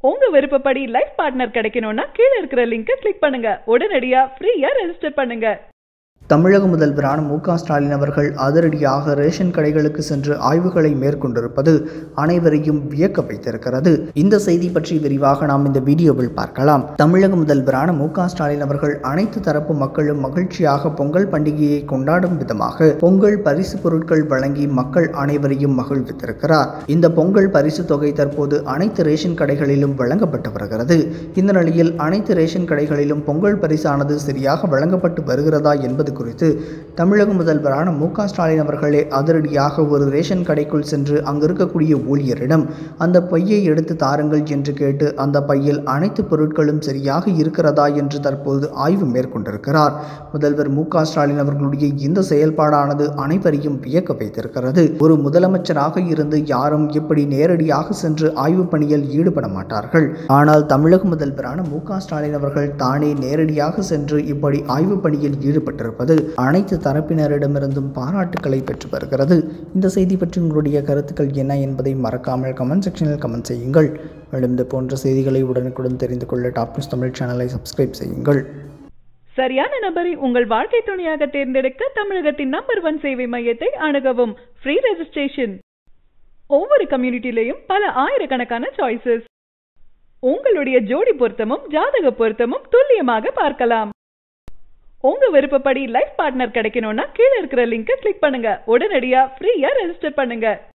உங்க விருப்பப்படி life partner கிடைக்கணும்னா கீழே இருக்கிற லிங்கை கிளிக் பண்ணுங்க உடனடியா ஃப்ரீயா ரெஜிஸ்டர் பண்ணுங்க தமிழக முதல்வரான மு க ஸ்டாலின் அவர்கள் அதிரடியாக ரேஷன் கடைகளுக்கு சென்று ஆய்வுகளை மேற்கொண்டிருப்பது அனைவரையும் வியக்க வைத்திருக்கிறது இந்த செய்தி பற்றி விரிவாக நாம் இந்த வீடியோவில் பார்க்கலாம் தமிழக முதல்வரான மு க ஸ்டாலின் அவர்கள் அனைத்து தரப்பு மக்களும் மகிழ்ச்சியாக பொங்கல் பண்டிகையை கொண்டாடும் விதமாக பொங்கல் பரிசு பொருட்கள் வழங்கி மக்கள் அனைவரையும் மகிழ்வித்திருக்கிறார் இந்த பொங்கல் பரிசு தொகை தற்போது அனைத்து ரேஷன் கடைகளிலும் வழங்கப்பட்டு வருகிறது இந்த நிலையில் அனைத்து ரேஷன் கடைகளிலும் பொங்கல் பரிசானது சரியாக வழங்கப்பட்டு வருகிறதா என்பது குறித்து தமிழக முதல்வரான மு க ஸ்டாலின் அவர்களே அதிரடியாக ஒரு ரேஷன் கடைக்குள் சென்று அங்கு இருக்கக்கூடிய ஊழியரிடம் அந்த பையை எடுத்து தாருங்கள் என்று கேட்டு அந்த பையில் அனைத்து பொருட்களும் சரியாக இருக்கிறதா என்று தற்போது ஆய்வு மேற்கொண்டிருக்கிறார் முதல்வர் மு க ஸ்டாலின் அவர்களுடைய இந்த செயல்பாடானது அனைவரையும் வியக்க வைத்திருக்கிறது ஒரு முதலமைச்சராக இருந்து யாரும் இப்படி நேரடியாக சென்று ஆய்வு பணியில் ஈடுபட மாட்டார்கள் ஆனால் தமிழக முதல்வரான மு க ஸ்டாலின் அவர்கள் தானே நேரடியாக சென்று இப்படி ஆய்வு பணியில் ஈடுபட்டிருப்பது அனைத்து தரப்பினரிடமிருந்தும் பாராட்டுக்களை பெற்று வருகிறது இந்த செய்தி பற்றி உங்களுடைய கருத்துக்கள் என்ன என்பதை மறக்காமல் கமெண்ட் செக்ஷனில் கமெண்ட் செய்யுங்கள் மேலும் இது போன்ற செய்திகளை உடனுக்குடன் தெரிந்து கொள்ள டாப் நியூஸ் தமிழ் சேனலை சப்ஸ்கிரைப் செய்யுங்கள் சரியான நபரை உங்கள் வாழ்க்கை துணையாக தேர்ந்தெடுக்க தமிழகத்தின் நம்பர் ஒன் சேவை மையத்தை அணுகவும் ஃப்ரீ ரெஜிஸ்ட்ரேஷன் ஒவ்வொரு கம்யூனிட்டிலையும் பல ஆயிரக்கணக்கான சாய்ஸஸ் உங்களுடைய ஜோடி பொருத்தமும் ஜாதக பொருத்தமும் துல்லியமாக பார்க்கலாம் உங்க விருப்பப்படி லைஃப் பார்ட்னர் கிடைக்கணும்னா கீழே இருக்கிற லிங்கை கிளிக் பண்ணுங்க உடனடியா ஃப்ரீயா ரெஜிஸ்டர் பண்ணுங்க